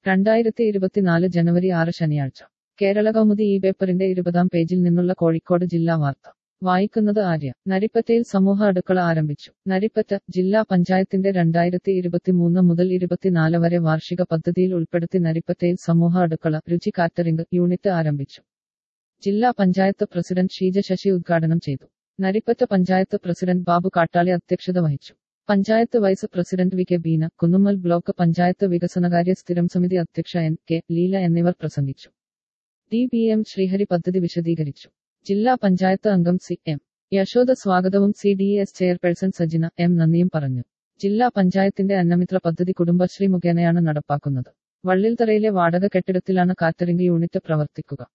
രണ്ടായിരത്തി ഇരുപത്തിനാല് ജനുവരി ആറ് ശനിയാഴ്ച കേരള കൗമുദി ഈ പേപ്പറിന്റെ ഇരുപതാം പേജിൽ നിന്നുള്ള കോഴിക്കോട് ജില്ലാ വാർത്ത വായിക്കുന്നത് ആര്യ നരിപ്പറ്റയിൽ സമൂഹ അടുക്കള ആരംഭിച്ചു നരിപ്പറ്റ ജില്ലാ പഞ്ചായത്തിന്റെ രണ്ടായിരത്തി ഇരുപത്തിമൂന്ന് മുതൽ ഇരുപത്തിനാല് വരെ വാർഷിക പദ്ധതിയിൽ ഉൾപ്പെടുത്തി നരിപ്പറ്റയിൽ സമൂഹ അടുക്കള രുചി കാറ്ററിംഗ് യൂണിറ്റ് ആരംഭിച്ചു ജില്ലാ പഞ്ചായത്ത് പ്രസിഡന്റ് ഷീജ ശശി ഉദ്ഘാടനം ചെയ്തു നരിപ്പറ്റ പഞ്ചായത്ത് പ്രസിഡന്റ് ബാബു കാട്ടാളി അധ്യക്ഷത വഹിച്ചു panchayat vice president V K Beena Kunnummal block panchayat വികസനകാര്യ സ്ഥിരം സമിതി അധ്യക്ഷ എൻ കെ ലീല എന്നിവർ പ്രസംഗിച്ചു ഡി ബി എം ശ്രീഹരി പദ്ധതി വിശദീകരിച്ചു ജില്ലാ പഞ്ചായത്ത് അംഗം സി എം യശോദ സ്വാഗതവും C D S chairperson Sajina M നന്ദിയും പറഞ്ഞു ജില്ലാ പഞ്ചായത്തിന്റെ അന്നമിത്ര പദ്ധതി കുടുംബശ്രീ മുഖേനയാണ് നടപ്പാക്കുന്നത് വള്ളിൽത്തറയിലെ വാടക കെട്ടിടത്തിലാണ് കാറ്ററിംഗ് യൂണിറ്റ് പ്രവർത്തിക്കുക